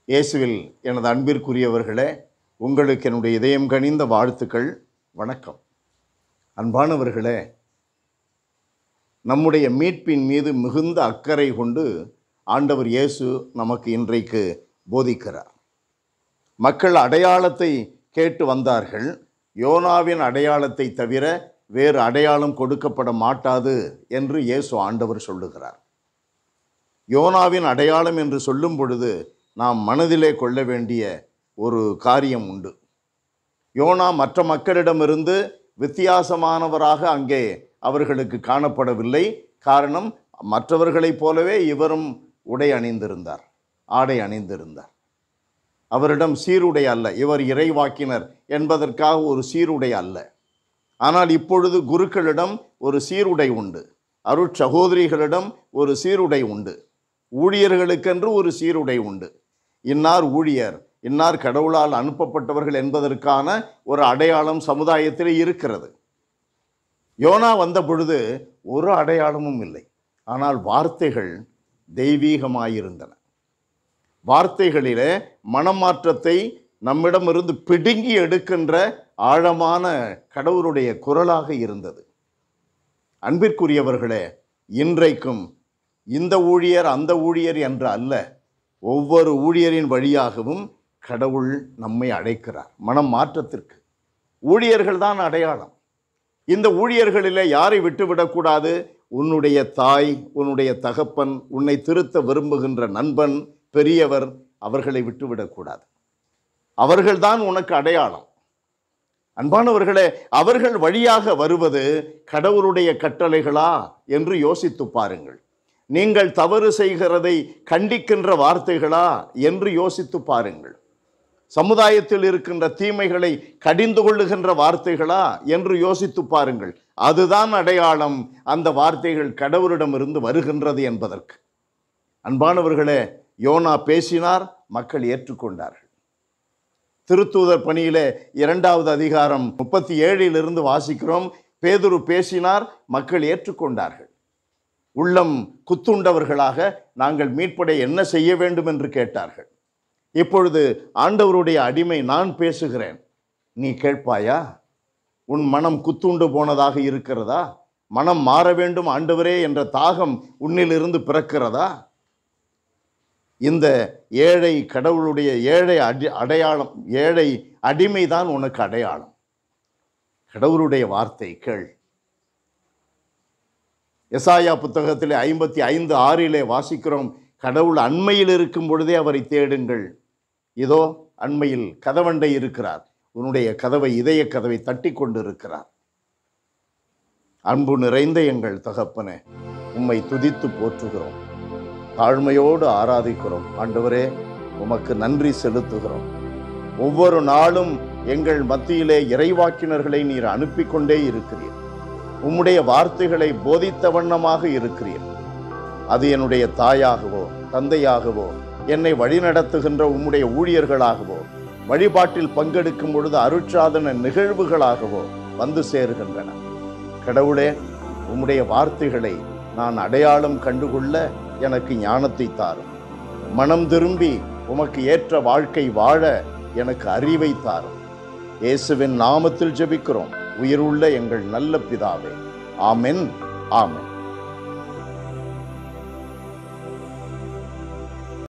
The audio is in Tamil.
இயேசுவில் எனது அன்பிற்குரியவர்களே உங்களுக்கு என்னுடைய இதயம் கனிந்த வாழ்த்துக்கள் வணக்கம் அன்பானவர்களே நம்முடைய மீட்பின் மீது மிகுந்த அக்கறை கொண்டு ஆண்டவர் இயேசு நமக்கு இன்றைக்கு போதிக்கிறார் மக்கள் அடையாளத்தை கேட்டு வந்தார்கள் யோனாவின் அடையாளத்தை தவிர வேறு அடையாளம் கொடுக்கப்பட மாட்டாது என்று இயேசு ஆண்டவர் சொல்லுகிறார் யோனாவின் அடையாளம் என்று சொல்லும் பொழுது நாம் மனதிலே கொள்ள வேண்டிய ஒரு காரியம் உண்டு யோனா மற்ற மக்களிடமிருந்து வித்தியாசமானவராக அங்கே அவர்களுக்கு காணப்படவில்லை காரணம் மற்றவர்களைப் போலவே இவரும் உடை அணிந்திருந்தார் ஆடை அணிந்திருந்தார் அவரிடம் சீருடை அல்ல இவர் இறைவாக்கினர் என்பதற்காக ஒரு சீருடை அல்ல ஆனால் இப்பொழுது குருக்களிடம் ஒரு சீருடை உண்டு அருட்சகோதரிகளிடம் ஒரு சீருடை உண்டு ஊழியர்களுக்கென்று ஒரு சீருடை உண்டு இன்னார் ஊழியர் இன்னார் கடவுளால் அனுப்பப்பட்டவர்கள் என்பதற்கான ஒரு அடையாளம் சமுதாயத்தில் இருக்கிறது யோனா வந்த பொழுது ஒரு அடையாளமும் இல்லை ஆனால் வார்த்தைகள் தெய்வீகமாயிருந்தன வார்த்தைகளிலே மனமாற்றத்தை நம்மிடமிருந்து பிடுங்கி எடுக்கின்ற ஆழமான கடவுளுடைய குரலாக இருந்தது அன்பிற்குரியவர்களே இன்றைக்கும் இந்த ஊழியர் அந்த ஊழியர் என்று அல்ல ஒவ்வொரு ஊழியரின் வழியாகவும் கடவுள் நம்மை அழைக்கிறார் மனம் மாற்றத்திற்கு ஊழியர்கள் தான் அடையாளம் இந்த ஊழியர்களிலே யாரை விட்டுவிடக்கூடாது உன்னுடைய தாய் உன்னுடைய தகப்பன் உன்னை திருத்த விரும்புகின்ற நண்பன் பெரியவர் அவர்களை விட்டுவிடக்கூடாது அவர்கள்தான் உனக்கு அடையாளம் அன்பானவர்களே அவர்கள் வழியாக வருவது கடவுளுடைய கட்டளைகளா என்று யோசித்து பாருங்கள் நீங்கள் தவறு செய்கிறதை கண்டிக்கின்ற வார்த்தைகளா என்று யோசித்து பாருங்கள் சமுதாயத்தில் இருக்கின்ற தீமைகளை கடிந்து கொள்ளுகின்ற வார்த்தைகளா என்று யோசித்து பாருங்கள் அதுதான் அடையாளம் அந்த வார்த்தைகள் கடவுளிடமிருந்து வருகின்றது என்பதற்கு அன்பானவர்களே யோனா பேசினார் மக்கள் ஏற்றுக்கொண்டார்கள் திருத்தூதர் பணியிலே இரண்டாவது அதிகாரம் முப்பத்தி ஏழிலிருந்து வாசிக்கிறோம் பேதுரு பேசினார் மக்கள் ஏற்றுக்கொண்டார்கள் உள்ளம் குத்துண்டவர்களாக நாங்கள் மீட்படை என்ன செய்ய வேண்டும் என்று கேட்டார்கள் இப்பொழுது ஆண்டவருடைய அடிமை நான் பேசுகிறேன் நீ கேட்பாயா உன் மனம் குத்துண்டு போனதாக இருக்கிறதா மனம் மாற வேண்டும் ஆண்டவரே என்ற தாகம் உன்னிலிருந்து பிறக்கிறதா இந்த ஏழை கடவுளுடைய ஏழை அடி அடையாளம் ஏழை அடிமைதான் உனக்கு அடையாளம் கடவுளுடைய வார்த்தை கேள் எசாயா புத்தகத்திலே ஐம்பத்தி ஐந்து ஆறிலே வாசிக்கிறோம் கடவுள் அண்மையில் இருக்கும் பொழுதே அவரை தேடுங்கள் இதோ அண்மையில் கதவண்டை இருக்கிறார் உன்னுடைய கதவை இதய கதவை தட்டி கொண்டு இருக்கிறார் அன்பு நிறைந்த எங்கள் தகப்பனே உம்மை துதித்து போற்றுகிறோம் தாழ்மையோடு ஆராதிக்கிறோம் ஆண்டவரே உமக்கு நன்றி செலுத்துகிறோம் ஒவ்வொரு நாளும் எங்கள் மத்தியிலே இறைவாக்கினர்களை நீர் அனுப்பி கொண்டே இருக்கிறீர் உம்முடைய வார்த்தைகளை போதித்த வண்ணமாக இருக்கிறீர் அது என்னுடைய தாயாகவோ தந்தையாகவோ என்னை வழிநடத்துகின்ற உம்முடைய ஊழியர்களாகவோ வழிபாட்டில் பங்கெடுக்கும் பொழுது அருட்சாதன நிகழ்வுகளாகவோ வந்து சேருகின்றன கடவுளே உம்முடைய வார்த்தைகளை நான் அடையாளம் கண்டுகொள்ள எனக்கு ஞானத்தை தாரும் மனம் திரும்பி உமக்கு ஏற்ற வாழ்க்கை வாழ எனக்கு அறிவை தாரும் இயேசுவின் நாமத்தில் ஜெபிக்கிறோம் உயிருள்ள எங்கள் நல்ல பிதாவே ஆமென் ஆமென்